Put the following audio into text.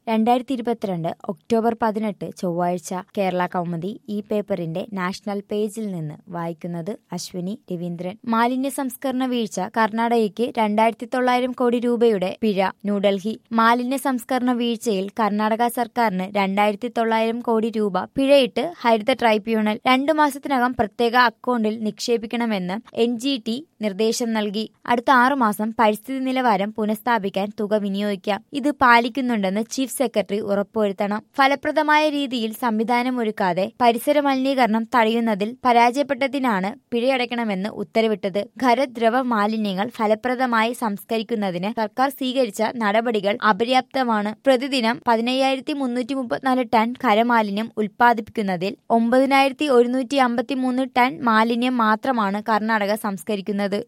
രണ്ടായിരത്തി ഇരുപത്തിരണ്ട് ഒക്ടോബർ പതിനെട്ട് ചൊവ്വാഴ്ച കേരള കൗമുദി ഈ പേപ്പറിന്റെ നാഷണൽ പേജിൽ നിന്ന് വായിക്കുന്നത് അശ്വിനി രവീന്ദ്രൻ മാലിന്യ സംസ്കരണ വീഴ്ച കർണാടകയ്ക്ക് രണ്ടായിരത്തി തൊള്ളായിരം കോടി രൂപയുടെ പിഴ ന്യൂഡൽഹി മാലിന്യ സംസ്കരണ വീഴ്ചയിൽ കർണാടക സർക്കാരിന് രണ്ടായിരത്തി തൊള്ളായിരം കോടി രൂപ പിഴയിട്ട് ഹരിത ട്രൈബ്യൂണൽ രണ്ടു മാസത്തിനകം പ്രത്യേക അക്കൗണ്ടിൽ നിക്ഷേപിക്കണമെന്ന് എൻ ജി ടി നിർദ്ദേശം നൽകി അടുത്ത ആറുമാസം പരിസ്ഥിതി നിലവാരം പുനഃസ്ഥാപിക്കാൻ തുക വിനിയോഗിക്കാം ഇത് പാലിക്കുന്നുണ്ടെന്ന് ചീഫ് സെക്രട്ടറി ഉറപ്പുവരുത്തണം ഫലപ്രദമായ രീതിയിൽ സംവിധാനം ഒരുക്കാതെ പരിസര മലിനീകരണം തടയുന്നതിൽ പരാജയപ്പെട്ടതിനാണ് പിഴയടയ്ക്കണമെന്ന് ഉത്തരവിട്ടത് ഖരദ്രവ മാലിന്യങ്ങൾ ഫലപ്രദമായി സംസ്കരിക്കുന്നതിന് സർക്കാർ സ്വീകരിച്ച നടപടികൾ അപര്യാപ്തമാണ് പ്രതിദിനം പതിനയ്യായിരത്തി മുന്നൂറ്റി മുപ്പത്തിനാല് ടൺ ഖരമാലിന്യം ഉൽപ്പാദിപ്പിക്കുന്നതിൽ ഒമ്പതിനായിരത്തി ഒരുന്നൂറ്റി അമ്പത്തി മൂന്ന് ടൺ മാലിന്യം മാത്രമാണ് കർണാടക സംസ്കരിക്കുന്നത്